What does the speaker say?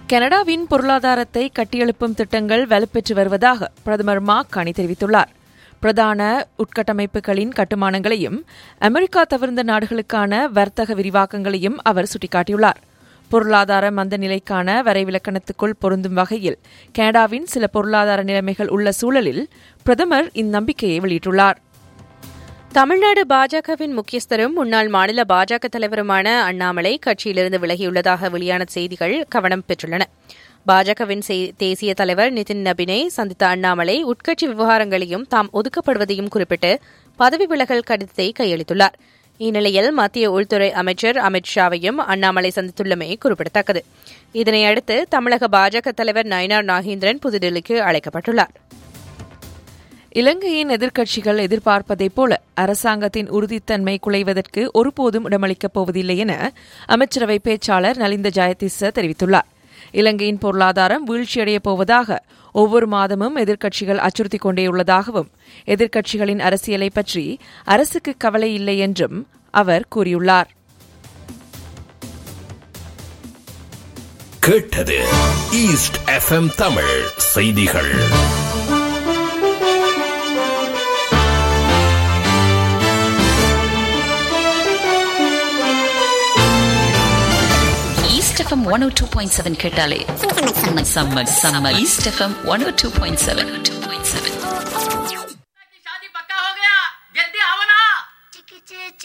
கனடாவின் பொருளாதாரத்தை கட்டியெழுப்பும் திட்டங்கள் வலுப்பெற்று வருவதாக பிரதமர் மார்க் கானி தெரிவித்துள்ளார் பிரதான உட்கட்டமைப்புகளின் கட்டுமானங்களையும் அமெரிக்கா தவிர்ந்த நாடுகளுக்கான வர்த்தக விரிவாக்கங்களையும் அவர் சுட்டிக்காட்டியுள்ளார் பொருளாதார மந்த நிலைக்கான வரைவிலக்கணத்துக்குள் பொருந்தும் வகையில் கனடாவின் சில பொருளாதார நிலைமைகள் உள்ள சூழலில் பிரதமர் இந்நம்பிக்கையை வெளியிட்டுள்ளார் தமிழ்நாடு பாஜகவின் முக்கியஸ்தரும் முன்னாள் மாநில பாஜக தலைவருமான அண்ணாமலை கட்சியிலிருந்து விலகியுள்ளதாக வெளியான செய்திகள் கவனம் பெற்றுள்ளன பாஜகவின் தேசிய தலைவர் நிதின் நபினை சந்தித்த அண்ணாமலை உட்கட்சி விவகாரங்களையும் தாம் ஒதுக்கப்படுவதையும் குறிப்பிட்டு பதவி விலகல் கடிதத்தை கையளித்துள்ளார் இந்நிலையில் மத்திய உள்துறை அமைச்சர் அமித் ஷாவையும் அண்ணாமலை சந்தித்துள்ளமை குறிப்பிடத்தக்கது இதனையடுத்து தமிழக பாஜக தலைவர் நயினார் நாகேந்திரன் புதுதில்லிக்கு அழைக்கப்பட்டுள்ளார் இலங்கையின் எதிர்க்கட்சிகள் எதிர்பார்ப்பதைப் போல அரசாங்கத்தின் உறுதித்தன்மை குலைவதற்கு ஒருபோதும் இடமளிக்கப் போவதில்லை என அமைச்சரவை பேச்சாளர் நலிந்த ஜெயதிச தெரிவித்துள்ளார் இலங்கையின் பொருளாதாரம் வீழ்ச்சியடையப் போவதாக ஒவ்வொரு மாதமும் எதிர்க்கட்சிகள் அச்சுறுத்திக் கொண்டேயுள்ளதாகவும் எதிர்க்கட்சிகளின் அரசியலை பற்றி அரசுக்கு கவலை இல்லை என்றும் அவர் கூறியுள்ளார் கேட்டது ஈஸ்ட் எஃப்எம் தமிழ் செய்திகள் East FM 102.7 கேட்டாலே செம்ம செம்ம செம்ம east FM one o two point seven